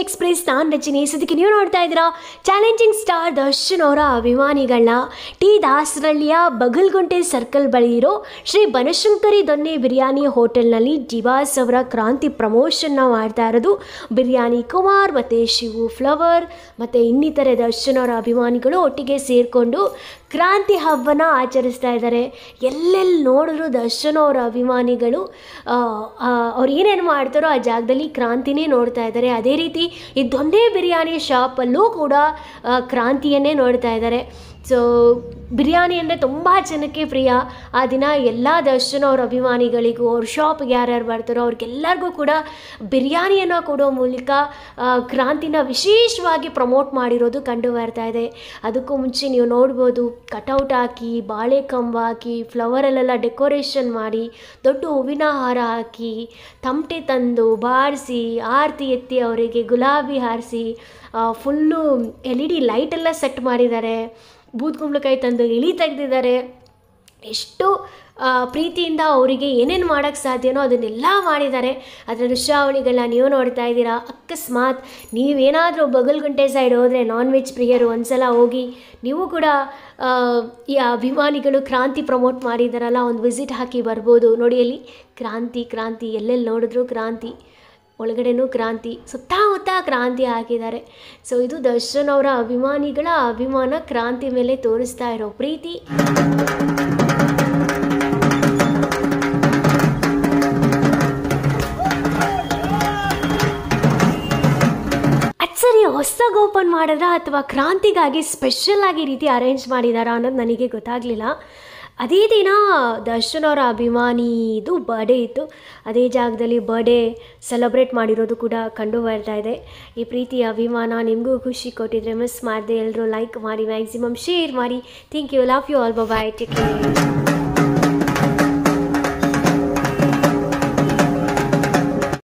express ನಾನು ರಚನೆ ಸದ್ಯಕ್ಕೆ ನೀವು ನೋಡ್ತಾ ಇದ್ದೀರಾ ಚಾಲೆಂಜಿಂಗ್ ಸ್ಟಾರ್ ದರ್ಶನ್ ಅವರ ಅಭಿಮಾನಿಗಳನ್ನ ಟಿ ದಾಸರಳ್ಳಿಯ ಬಗಲ್ಗುಂಟೆ ಸರ್ಕಲ್ ಬಳಿ ಇರೋ ಶ್ರೀ ಬನಶಂಕರಿ ದೊನ್ನೆ ಬಿರಿಯಾನಿ ಹೋಟೆಲ್ನಲ್ಲಿ ಜಿವಾಸ್ ಅವರ ಕ್ರಾಂತಿ ಪ್ರಮೋಷನ್ನ ಮಾಡ್ತಾ ಇರೋದು ಬಿರಿಯಾನಿ ಕುಮಾರ್ ಮತ್ತು ಶಿವು ಫ್ಲವರ್ ಮತ್ತು ಇನ್ನಿತರೆ ದರ್ಶನ್ ಅವರ ಅಭಿಮಾನಿಗಳು ಒಟ್ಟಿಗೆ ಸೇರಿಕೊಂಡು ಕ್ರಾಂತಿ ಹಬ್ಬನ ಆಚರಿಸ್ತಾ ಇದ್ದಾರೆ ಎಲ್ಲೆಲ್ಲಿ ನೋಡಿದ್ರು ದರ್ಶನ್ ಅವರ ಅಭಿಮಾನಿಗಳು ಆ, ಆ, ಅವ್ರು ಏನೇನು ಮಾಡ್ತಾರೋ ಆ ಜಾಗದಲ್ಲಿ ಕ್ರಾಂತಿನೇ ನೋಡ್ತಾ ಇದ್ದಾರೆ ಅದೇ ರೀತಿ ಈ ದೊನ್ನೆ ಬಿರಿಯಾನಿ ಶಾಪಲ್ಲೂ ಕೂಡ ಆ, ಕ್ರಾಂತಿಯನ್ನೇ ನೋಡ್ತಾ ಇದ್ದಾರೆ ಸೊ ಬಿರಿಯಾನಿ ಅಂದರೆ ತುಂಬ ಜನಕ್ಕೆ ಪ್ರಿಯ ಆ ದಿನ ಎಲ್ಲ ದರ್ಶನ್ ಅವ್ರ ಅಭಿಮಾನಿಗಳಿಗೂ ಅವ್ರ ಶಾಪ್ಗೆ ಯಾರ್ಯಾರು ಬರ್ತಾರೋ ಅವ್ರಿಗೆಲ್ಲರಿಗೂ ಕೂಡ ಬಿರಿಯಾನಿಯನ್ನು ಕೊಡೋ ಮೂಲಕ ಆ, ಕ್ರಾಂತಿನ ವಿಶೇಷವಾಗಿ ಪ್ರಮೋಟ್ ಮಾಡಿರೋದು ಕಂಡು ಬರ್ತಾ ಇದೆ ಅದಕ್ಕೂ ಮುಂಚೆ ನೀವು ನೋಡ್ಬೋದು ಕಟೌಟ್ ಹಾಕಿ ಬಾಳೆ ಕಂಬ ಹಾಕಿ ಫ್ಲವರಲ್ಲೆಲ್ಲ ಡೆಕೋರೇಷನ್ ಮಾಡಿ ದೊಡ್ಡ ಹೂವಿನ ಹಾರ ಹಾಕಿ ತಮಟೆ ತಂದು ಬಾರಿಸಿ ಆರತಿ ಎತ್ತಿ ಅವರಿಗೆ ಗುಲಾಬಿ ಹಾರಿಸಿ ಫುಲ್ಲು ಎಲ್ ಇ ಡಿ ಲೈಟೆಲ್ಲ ಸೆಟ್ ಮಾಡಿದ್ದಾರೆ ಬೂದ್ ಕುಂಬಳಕಾಯಿ ತಂದು ಇಳಿ ತೆಗೆದಿದ್ದಾರೆ ಎಷ್ಟು ಆ, ಪ್ರೀತಿಯಿಂದ ಅವರಿಗೆ ಏನೇನು ಮಾಡೋಕ್ಕೆ ಸಾಧ್ಯನೋ ಅದನ್ನೆಲ್ಲ ಮಾಡಿದ್ದಾರೆ ಅದರ ದೃಶ್ಯಾವಳಿಗಳನ್ನ ನೀವು ನೋಡ್ತಾ ಇದ್ದೀರಾ ಅಕಸ್ಮಾತ್ ನೀವೇನಾದರೂ ಬಗಲ್ಗುಂಟೆ ಸೈಡ್ ಹೋದರೆ ನಾನ್ ವೆಜ್ ಪ್ರಿಯರು ಒಂದ್ಸಲ ಹೋಗಿ ನೀವು ಕೂಡ ಆ, ಈ ಅಭಿಮಾನಿಗಳು ಕ್ರಾಂತಿ ಪ್ರಮೋಟ್ ಮಾಡಿದಾರಲ್ಲ ಒಂದು ವಿಸಿಟ್ ಹಾಕಿ ಬರ್ಬೋದು ನೋಡಿ ಅಲ್ಲಿ ಕ್ರಾಂತಿ ಕ್ರಾಂತಿ ಎಲ್ಲೆಲ್ಲಿ ನೋಡಿದ್ರು ಕ್ರಾಂತಿ ಒಳಗಡೆನೂ ಕ್ರಾಂತಿ ಸುತ್ತಮುತ್ತ ಕ್ರಾಂತಿ ಹಾಕಿದ್ದಾರೆ ಸೊ ಇದು ದರ್ಶನ್ ಅವರ ಅಭಿಮಾನಿಗಳ ಅಭಿಮಾನ ಕ್ರಾಂತಿ ಮೇಲೆ ತೋರಿಸ್ತಾ ಇರೋ ಪ್ರೀತಿ ಅದು ಸರಿ ಹೊಸದಾಗಿ ಓಪನ್ ಮಾಡಿದ್ರಾ ಅಥವಾ ಕ್ರಾಂತಿಗಾಗಿ ಸ್ಪೆಷಲ್ ಆಗಿ ಈ ರೀತಿ ಅರೇಂಜ್ ಮಾಡಿದಾರಾ ಅನ್ನೋದು ನನಗೆ ಗೊತ್ತಾಗಲಿಲ್ಲ ಅದೇ ದಿನ ದರ್ಶನ್ ಅವರ ಅಭಿಮಾನಿದು ಬರ್ಡೇ ಇತ್ತು ಅದೇ ಜಾಗದಲ್ಲಿ ಬರ್ಡೇ ಸೆಲೆಬ್ರೇಟ್ ಮಾಡಿರೋದು ಕೂಡ ಕಂಡು ಬರ್ತಾ ಇದೆ ಈ ಪ್ರೀತಿ ಅಭಿಮಾನ ನಿಮಗೂ ಖುಷಿ ಕೊಟ್ಟಿದ್ರೆ ಮಿಸ್ ಮಾಡಿದೆ ಎಲ್ಲರೂ ಲೈಕ್ ಮಾಡಿ ಮ್ಯಾಕ್ಸಿಮಮ್ ಶೇರ್ ಮಾಡಿ thank you love you all bye take care